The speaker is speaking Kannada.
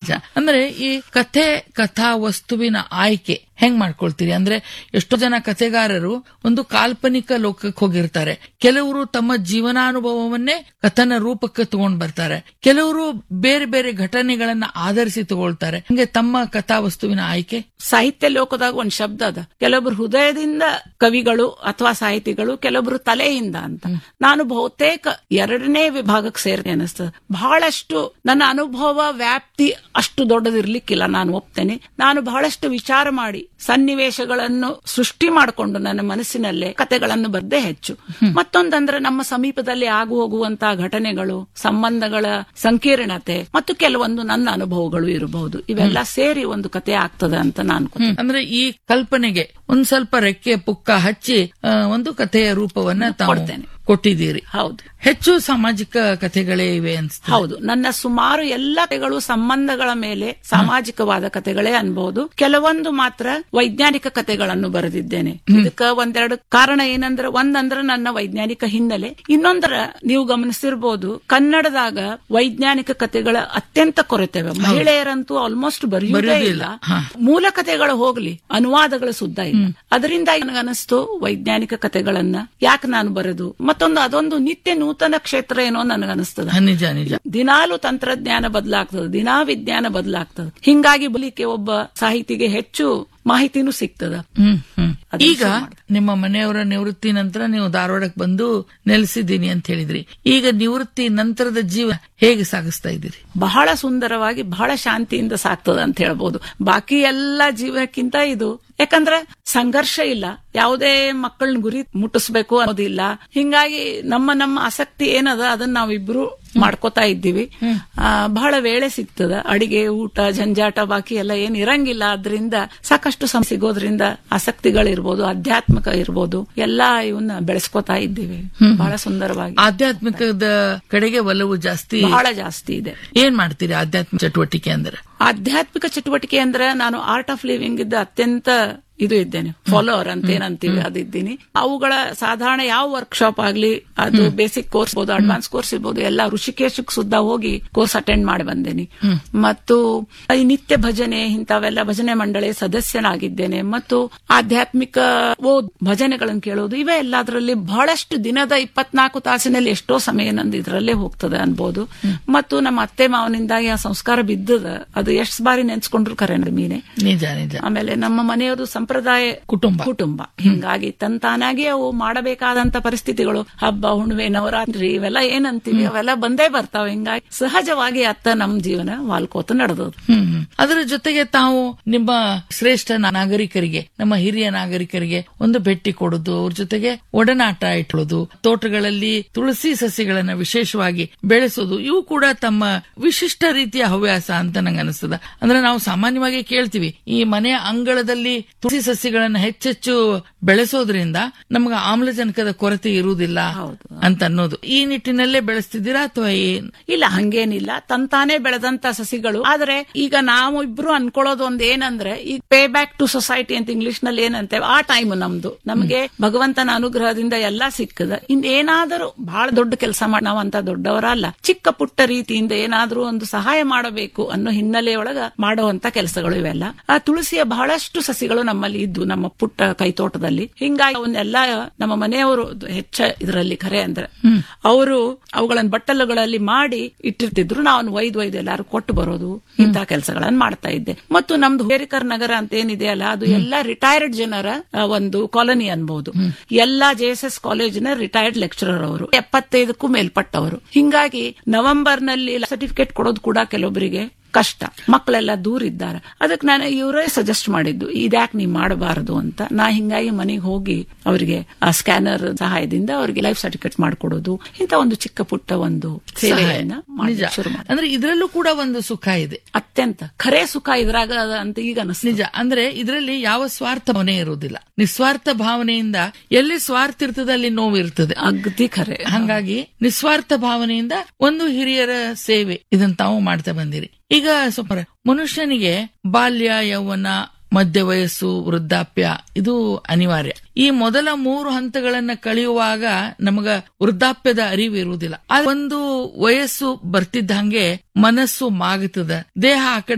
ನಿಜ ಅಂದ್ರೆ ಈ ಕಥೆ ಕಥಾ ವಸ್ತುವಿನ ಆಯ್ಕೆ ಹೆಂಗ್ ಮಾಡ್ಕೊಳ್ತೀರಿ ಅಂದ್ರೆ ಎಷ್ಟೋ ಜನ ಕಥೆಗಾರರು ಒಂದು ಕಾಲ್ಪನಿಕ ಲೋಕಕ್ಕೆ ಹೋಗಿರ್ತಾರೆ ಕೆಲವರು ತಮ್ಮ ಜೀವನಾನುಭವವನ್ನೇ ಕಥನ ರೂಪಕ್ಕೆ ತಗೊಂಡ್ ಬರ್ತಾರೆ ಕೆಲವರು ಬೇರೆ ಬೇರೆ ಘಟನೆಗಳನ್ನ ಆಧರಿಸಿ ತಗೊಳ್ತಾರೆ ಹಂಗೆ ತಮ್ಮ ಕಥಾ ವಸ್ತುವಿನ ಆಯ್ಕೆ ಸಾಹಿತ್ಯ ಲೋಕದಾಗ ಒಂದ್ ಶಬ್ದ ಅದ ಕೆಲವೊಬ್ರು ಹೃದಯದಿಂದ ಕವಿಗಳು ಅಥವಾ ಸಾಹಿತಿಗಳು ಕೆಲವೊಬ್ರು ತಲೆಯಿಂದ ಅಂತ ನಾನು ಬಹುತೇಕ ಎರಡನೇ ವಿಭಾಗಕ್ಕೆ ಸೇರ್ತೇನೆ ಅನಿಸ್ತದೆ ಬಹಳಷ್ಟು ನನ್ನ ಅನುಭವ ವ್ಯಾಪ್ತಿ ಅಷ್ಟು ದೊಡ್ಡದಿರ್ಲಿಕ್ಕಿಲ್ಲ ನಾನು ಒಪ್ತೇನೆ ನಾನು ಬಹಳಷ್ಟು ವಿಚಾರ ಮಾಡಿ ಸನ್ನಿವೇಶಗಳನ್ನು ಸೃಷ್ಟಿ ಮಾಡಿಕೊಂಡು ನನ್ನ ಮನಸ್ಸಿನಲ್ಲೇ ಕತೆಗಳನ್ನು ಬರ್ದೇ ಹೆಚ್ಚು ಮತ್ತೊಂದಂದ್ರೆ ನಮ್ಮ ಸಮೀಪದಲ್ಲಿ ಆಗು ಹೋಗುವಂತಹ ಘಟನೆಗಳು ಸಂಬಂಧಗಳ ಸಂಕೀರ್ಣತೆ ಮತ್ತು ಕೆಲವೊಂದು ನನ್ನ ಅನುಭವಗಳು ಇರಬಹುದು ಇವೆಲ್ಲ ಸೇರಿ ಒಂದು ಕತೆ ಆಗ್ತದೆ ಅಂತ ನಾನು ಅನ್ಕೋತೀನಿ. ಅಂದ್ರೆ ಈ ಕಲ್ಪನೆಗೆ ಒಂದ್ ಸ್ವಲ್ಪ ರೆಕ್ಕೆ ಪುಕ್ಕ ಹಚ್ಚಿ ಆ, ಒಂದು ಕಥೆಯ ರೂಪವನ್ನ ತಾವು ಕೊಡ್ತೇನೆ. ಕೊಟ್ಟಿದ್ದೀರಿ ಹೌದು ಹೆಚ್ಚು ಸಾಮಾಜಿಕ ಕಥೆಗಳೇ ಇವೆ ಅನ್ಸ್ತದೆ ಹೌದು ನನ್ನ ಸುಮಾರು ಎಲ್ಲ ಕಥೆಗಳು ಸಂಬಂಧಗಳ ಮೇಲೆ ಸಾಮಾಜಿಕವಾದ ಕಥೆಗಳೇ ಅನ್ಬಹುದು ಕೆಲವೊಂದು ಮಾತ್ರ ವೈಜ್ಞಾನಿಕ ಕಥೆಗಳನ್ನು ಬರೆದಿದ್ದೇನೆ ಇದಕ್ಕ ಒಂದೆರಡು ಕಾರಣ ಏನಂದ್ರೆ ಒಂದಂದ್ರೆ ನನ್ನ ವೈಜ್ಞಾನಿಕ ಹಿನ್ನೆಲೆ ಇನ್ನೊಂದರ ನೀವು ಗಮನಿಸಿರ್ಬೋದು ಕನ್ನಡದಾಗ ವೈಜ್ಞಾನಿಕ ಕಥೆಗಳ ಅತ್ಯಂತ ಕೊರತೆವೆ ಮಹಿಳೆಯರಂತೂ ಆಲ್ಮೋಸ್ಟ್ ಬರೆಯುವುದೇ ಇಲ್ಲ ಮೂಲ ಕಥೆಗಳು ಹೋಗ್ಲಿ ಅನುವಾದಗಳು ಸುದ್ದ ಇಲ್ಲ ಅದರಿಂದ ನನಗನಿಸ್ತು ವೈಜ್ಞಾನಿಕ ಕಥೆಗಳನ್ನ ಯಾಕೆ ನಾನು ಬರೆದು ಮತ್ತೊಂದು ಅದೊಂದು ನಿತ್ಯ ನೂತನ ಕ್ಷೇತ್ರ ಏನೋ ನನಗನಿಸ್ತದ ಹ, ನಿಜ ನಿಜ ದಿನಾಲು ತಂತ್ರಜ್ಞಾನ ಬದಲಾಗ್ತದೆ ದಿನಾ ವಿಜ್ಞಾನ ಬದಲಾಗ್ತದೆ ಹಿಂಗಾಗಿ ಬಲಿಕೆ ಒಬ್ಬ ಸಾಹಿತಿಗೆ ಹೆಚ್ಚು ಮಾಹಿತಿನೂ ಸಿಗ್ತದ ಹ್ಮ್ ಹ್ಮ್ ಅದನ್ನ ಈಗ ನಿಮ್ಮ ಮನೆಯವರ ನಿವೃತ್ತಿ ನಂತರ ನೀವು ಧಾರವಾಡಕ್ಕೆ ಬಂದು ನೆಲೆಸಿದ್ದೀನಿ ಅಂತ ಹೇಳಿದ್ರಿ ಈಗ ನಿವೃತ್ತಿ ನಂತರದ ಜೀವ ಹೇಗೆ ಸಾಗಿಸ್ತಾ ಇದ್ದೀರಿ ಬಹಳ ಸುಂದರವಾಗಿ ಬಹಳ ಶಾಂತಿಯಿಂದ ಸಾಕ್ತದ ಅಂತ ಹೇಳ್ಬೋದು ಬಾಕಿ ಎಲ್ಲ ಜೀವನಕ್ಕಿಂತ ಇದು ಯಾಕಂದ್ರೆ ಸಂಘರ್ಷ ಇಲ್ಲ ಯಾವುದೇ ಮಕ್ಕಳನ್ನ ಗುರಿ ಮುಟ್ಟಿಸ್ಬೇಕು ಅನ್ನೋದಿಲ್ಲ ಹಿಂಗಾಗಿ ನಮ್ಮ ನಮ್ಮ ಆಸಕ್ತಿ ಏನದ ಅದನ್ನ ನಾವಿಬ್ರು ಮಾಡ್ಕೋತಾ ಇದ್ದೀವಿ ಆ, ಬಹಳ ವೇಳೆ ಸಿಗ್ತದ ಅಡಿಗೆ ಊಟ ಜಂಜಾಟ ಬಾಕಿ ಎಲ್ಲ ಏನ್ ಇರಂಗಿಲ್ಲ ಅದರಿಂದ ಸಾಕಷ್ಟು ಸಮ ಸಿಗೋದ್ರಿಂದ ಆಸಕ್ತಿಗಳಿರ್ಬೋದು ಆಧ್ಯಾತ್ಮಿಕ ಇರ್ಬೋದು ಎಲ್ಲಾ ಇವನ್ನ ಬೆಳೆಸ್ಕೋತಾ ಇದ್ದೀವಿ ಬಹಳ ಸುಂದರವಾಗಿ ಆಧ್ಯಾತ್ಮಿಕದ ಕಡೆಗೆ ಒಲವು ಜಾಸ್ತಿ ಬಹಳ ಜಾಸ್ತಿ ಇದೆ ಏನ್ ಮಾಡ್ತೀರಿ ಆಧ್ಯಾತ್ಮಿಕ ಚಟುವಟಿಕೆ ಅಂದ್ರೆ ಆಧ್ಯಾತ್ಮಿಕ ಚಟುವಟಿಕೆ ಅಂದ್ರೆ ನಾನು ಆರ್ಟ್ ಆಫ್ ಲಿವಿಂಗ್ ಇದ್ದ ಅತ್ಯಂತ ಇದು ಇದ್ದೇನೆ ಫಾಲೋವರ್ ಅಂತ ಏನಂತೀವಿ ಅದಿದ್ದೀನಿ ಅವುಗಳ ಸಾಧಾರಣ ಯಾವ ವರ್ಕ್ಶಾಪ್ ಆಗ್ಲಿ ಅದು ಬೇಸಿಕ್ ಕೋರ್ಸ್ ಇರ್ಬೋದು ಅಡ್ವಾನ್ಸ್ ಕೋರ್ಸ್ ಇರ್ಬೋದು ಎಲ್ಲ ಋಷಿಕೇಶಕ್ಕೆ ಸುದ್ದ ಹೋಗಿ ಕೋರ್ಸ್ ಅಟೆಂಡ್ ಮಾಡಿ ಬಂದೇನಿ ಮತ್ತು ಈ ನಿತ್ಯ ಭಜನೆ ಇಂಥವೆಲ್ಲ ಭಜನೆ ಮಂಡಳಿ ಸದಸ್ಯನಾಗಿದ್ದೇನೆ ಮತ್ತು ಆಧ್ಯಾತ್ಮಿಕ ಓದ್ ಭಜನೆಗಳನ್ನು ಕೇಳೋದು ಇವೆ ಎಲ್ಲದರಲ್ಲಿ ಬಹಳಷ್ಟು ದಿನದ ಇಪ್ಪತ್ನಾಲ್ಕು ತಾಸಿನಲ್ಲಿ ಎಷ್ಟೋ ಸಮಯ ನಂದು ಇದರಲ್ಲೇ ಹೋಗ್ತದೆ ಅನ್ಬೋದು ಮತ್ತು ನಮ್ಮ ಅತ್ತೆ ಮಾವನಿಂದಾಗಿ ಆ ಸಂಸ್ಕಾರ ಬಿದ್ದದ ಅದು ಎಷ್ಟು ಬಾರಿ ನೆನ್ಸ್ಕೊಂಡ್ರು ಕರೆ ಮೀನೆ ನಿಜ ನಿಜ ಆಮೇಲೆ ನಮ್ಮ ಮನೆಯವರು ಸಂಪ್ರದಾಯ ಕುಟುಂಬ ಕುಟುಂಬ ಹಿಂಗಾಗಿ ತಂತಾನಾಗಿ ಅವು ಮಾಡಬೇಕಾದಂತ ಪರಿಸ್ಥಿತಿಗಳು ಹಬ್ಬ ಹುಣ್ಣಿಮೆ ನವರಾತ್ರಿ ಇವೆಲ್ಲ ಏನಂತೀವಿ ಅವೆಲ್ಲ ಬಂದೇ ಬರ್ತಾವ ಹಿಂಗಾಗಿ ಸಹಜವಾಗಿ ಅತ್ತ ನಮ್ ಜೀವನ ವಾಲ್ಕೋತ ನಡೆದದು ಹ್ಮ್ ಹ್ಮ್. ಅದರ ಜೊತೆಗೆ ತಾವು ನಿಮ್ಮ ಶ್ರೇಷ್ಠ ನಾಗರಿಕರಿಗೆ ನಮ್ಮ ಹಿರಿಯ ನಾಗರಿಕರಿಗೆ ಒಂದು ಭೇಟಿ ಕೊಡೋದು ಅವ್ರ ಜೊತೆಗೆ ಒಡನಾಟ ಇಟ್ಕೊಳ್ಳೋದು ತೋಟಗಳಲ್ಲಿ ತುಳಸಿ ಸಸಿಗಳನ್ನ ವಿಶೇಷವಾಗಿ ಬೆಳೆಸೋದು ಇವು ಕೂಡ ತಮ್ಮ ವಿಶಿಷ್ಟ ರೀತಿಯ ಹವ್ಯಾಸ ಅಂತ ನಂಗೆ ಅನಿಸ್ತದ ಅಂದ್ರೆ ನಾವು ಸಾಮಾನ್ಯವಾಗಿ ಕೇಳ್ತೀವಿ ಈ ಮನೆಯ ಅಂಗಳದಲ್ಲಿ ತುಳಸಿ ಸಸಿಗಳನ್ನ ಹೆಚ್ಚೆಚ್ಚು ಬೆಳೆಸೋದ್ರಿಂದ ನಮ್ಗೆ ಆಮ್ಲಜನಕದ ಕೊರತೆ ಇರುವುದಿಲ್ಲ ಹೌದು. ಅಂತ ಅನ್ನೋದು ಈ ನಿಟ್ಟಿನಲ್ಲೇ ಬೆಳೆಸ್ತಿದ್ದೀರಾ ಅಥವಾ ಏನ್ ಇಲ್ಲ ಹಂಗೇನಿಲ್ಲ ತಂತಾನೆ ಬೆಳೆದಂತ ಸಸಿಗಳು ಆದ್ರೆ ಈಗ ನಾವು ಇಬ್ರು ಅನ್ಕೊಳ್ಳೋದು ಒಂದ್ ಏನಂದ್ರೆ ಈ ಪೇ ಬ್ಯಾಕ್ ಟು ಸೊಸೈಟಿ ಅಂತ ಇಂಗ್ಲಿಷ್ ನಲ್ಲಿ ಏನಂತೇವೆ ಆ ಟೈಮ್ ನಮ್ದು ನಮಗೆ ಭಗವಂತನ ಅನುಗ್ರಹದಿಂದ ಎಲ್ಲಾ ಸಿಕ್ಕದ ಇನ್ ಏನಾದರೂ ಬಹಳ ದೊಡ್ಡ ಕೆಲಸ ಮಾಡಿ ನಾವಂತ ದೊಡ್ಡವರಲ್ಲ ಚಿಕ್ಕ ಪುಟ್ಟ ರೀತಿಯಿಂದ ಏನಾದ್ರೂ ಒಂದು ಸಹಾಯ ಮಾಡಬೇಕು ಅನ್ನೋ ಹಿನ್ನೆಲೆಯೊಳಗ ಮಾಡುವಂತ ಕೆಲಸಗಳು ಇವೆಲ್ಲ ಆ ತುಳಸಿಯ ಬಹಳಷ್ಟು ಸಸಿಗಳು ನಮ್ಮಲ್ಲಿ ಇದ್ದು ನಮ್ಮ ಪುಟ್ಟ ಕೈತೋಟದಲ್ಲಿ ಹಿಂಗಾಗಿ ಅವನ್ನೆಲ್ಲ ನಮ್ಮ ಮನೆಯವರು ಹೆಚ್ಚ ಇದರಲ್ಲಿ ಖರೆ ಅಂದ್ರೆ ಅವರು ಅವುಗಳನ್ನ ಬಟ್ಟಲುಗಳಲ್ಲಿ ಮಾಡಿ ಇಟ್ಟಿರ್ತಿದ್ರು ನಾವು ಒಯ್ದು ಒಯ್ದು ಎಲ್ಲಾರು ಕೊಟ್ಟು ಬರೋದು ಇಂತಹ ಕೆಲಸಗಳನ್ನ ಮಾಡ್ತಾ ಇದ್ದೆ ಮತ್ತು ನಮ್ದು ಹೇರಿಕರ್ ನಗರ ಅಂತ ಏನಿದೆ ಅಲ್ಲ ಅದು ಎಲ್ಲ ರಿಟೈರ್ಡ್ ಜನರ ಆ, ಒಂದು ಕಾಲನಿ ಅನ್ಬಹುದು ಎಲ್ಲಾ ಜೆ ಎಸ್ ಎಸ್ ಕಾಲೇಜಿನ ರಿಟೈರ್ಡ್ ಲೆಕ್ಚರರ್ ಅವರು ಎಪ್ಪತ್ತೈದಕ್ಕೂ ಮೇಲ್ಪಟ್ಟವರು ಹಿಂಗಾಗಿ ನವೆಂಬರ್ ನಲ್ಲಿ ಸರ್ಟಿಫಿಕೇಟ್ ಕೊಡೋದು ಕೂಡ ಕೆಲವೊಬ್ಬರಿಗೆ ಕಷ್ಟ ಮಕ್ಕಳೆಲ್ಲ ದೂರ ಇದ್ದಾರೆ ಅದಕ್ಕೆ ನಾನು ಇವರೇ ಸಜೆಸ್ಟ್ ಮಾಡಿದ್ದು ಇದ್ಯಾಕೆ ನೀವು ಮಾಡಬಾರದು ಅಂತ ನಾ ಹಿಂಗಾಗಿ ಮನೆಗೆ ಹೋಗಿ ಅವರಿಗೆ ಆ ಸ್ಕ್ಯಾನರ್ ಸಹಾಯದಿಂದ ಅವರಿಗೆ ಲೈಫ್ ಸರ್ಟಿಫಿಕೇಟ್ ಮಾಡಿಕೊಡೋದು ಇಂತ ಒಂದು ಚಿಕ್ಕ ಪುಟ್ಟ ಒಂದು ಸೇವೆಯನ್ನ ನಿಜ ಮಾಡ್ಲಿಕ್ಕೆ ಶುರು ಮಾಡಿ ಅಂದ್ರೆ ಇದರಲ್ಲೂ ಕೂಡ ಒಂದು ಸುಖ ಇದೆ ಅತ್ಯಂತ ಖರೆ ಸುಖ ಇದ್ರಾಗ ಅದ ಅಂತ ಈಗ ಅನಿಸ್ತು ನಿಜ ಅಂದ್ರೆ ಇದರಲ್ಲಿ ಯಾವ ಸ್ವಾರ್ಥ ಭಾವನೆ ಇರುವುದಿಲ್ಲ ನಿಸ್ವಾರ್ಥ ಭಾವನೆಯಿಂದ ಎಲ್ಲಿ ಸ್ವಾರ್ಥ ಇರ್ತದೆ ಅಲ್ಲಿ ನೋವು ಇರ್ತದೆ ಅಗದಿ ಖರೆ ಹಂಗಾಗಿ ನಿಸ್ವಾರ್ಥ ಭಾವನೆಯಿಂದ ಒಂದು ಹಿರಿಯರ ಸೇವೆ ಇದನ್ನ ತಾವು ಮಾಡ್ತಾ ಬಂದಿರಿ ಈಗ ಸ್ವಲ್ಪ ಮನುಷ್ಯನಿಗೆ ಬಾಲ್ಯ ಯೌವನ ಮಧ್ಯ ವಯಸ್ಸು ವೃದ್ಧಾಪ್ಯ ಇದು ಅನಿವಾರ್ಯ ಈ ಮೊದಲ ಮೂರು ಹಂತಗಳನ್ನ ಕಳೆಯುವಾಗ ನಮಗ ವೃದ್ಧಾಪ್ಯದ ಅರಿವು ಇರುವುದಿಲ್ಲ ಆ ಒಂದು ವಯಸ್ಸು ಬರ್ತಿದ್ದ ಹಂಗೆ ಮನಸ್ಸು ಮಾಗುತ್ತದೆ ದೇಹ ಆ ಕಡೆ